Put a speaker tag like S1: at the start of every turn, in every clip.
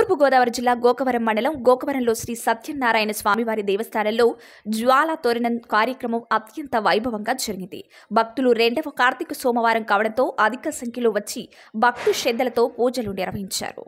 S1: తూర్పుగోదావరి జిల్లా గోకవరం మండలం గోకవరంలో శ్రీ సత్యనారాయణ స్వామివారి దేవస్థానంలో జ్వాల తోరణం కార్యక్రమం అత్యంత వైభవంగా జరిగింది భక్తులు రెండవ కార్తీక సోమవారం కావడంతో అధిక సంఖ్యలో వచ్చి భక్తు శ్రద్ధలతో పూజలు నిర్వహించారు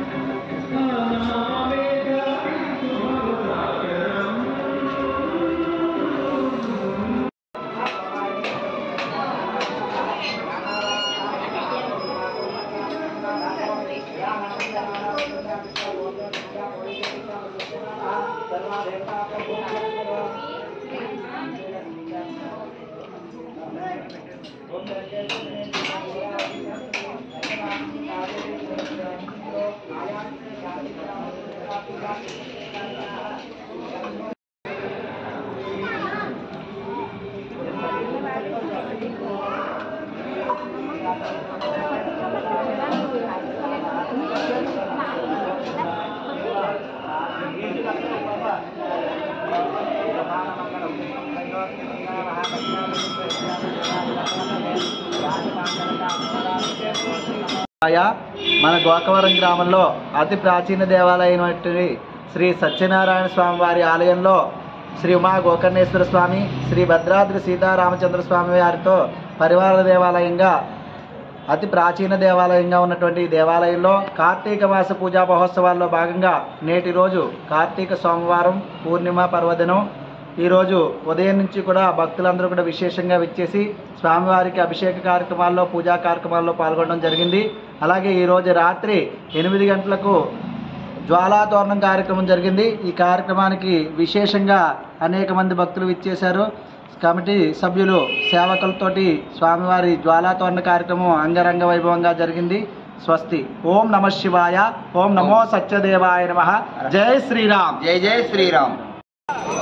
S2: ఆయా మన గోకవరం గ్రామంలో అతి ప్రాచీన దేవాలయమైనటువంటి శ్రీ సత్యనారాయణ స్వామి వారి ఆలయంలో శ్రీ ఉమా గోకర్ణేశ్వర స్వామి శ్రీ భద్రాద్రి సీతారామచంద్ర స్వామి వారితో పరివార దేవాలయంగా అతి ప్రాచీన దేవాలయంగా ఉన్నటువంటి ఈ దేవాలయంలో కార్తీక మాస పూజా మహోత్సవాల్లో భాగంగా నేటి రోజు కార్తీక సోమవారం పూర్ణిమ పర్వదినం ఈరోజు ఉదయం నుంచి కూడా భక్తులందరూ కూడా విశేషంగా విచ్చేసి స్వామివారికి అభిషేక కార్యక్రమాల్లో పూజా కార్యక్రమాల్లో పాల్గొనడం జరిగింది అలాగే ఈరోజు రాత్రి ఎనిమిది గంటలకు జ్వాలాతోరణం కార్యక్రమం జరిగింది ఈ కార్యక్రమానికి విశేషంగా అనేక మంది భక్తులు విచ్చేశారు కమిటీ సభ్యులు సేవకులతోటి స్వామివారి జ్వాలాతోరణ కార్యక్రమం అంగరంగ వైభవంగా జరిగింది స్వస్తి ఓం నమ శివాయ ఓం నమో సత్యదేవాయ నమ జై శ్రీరామ్
S3: జై జై శ్రీరామ్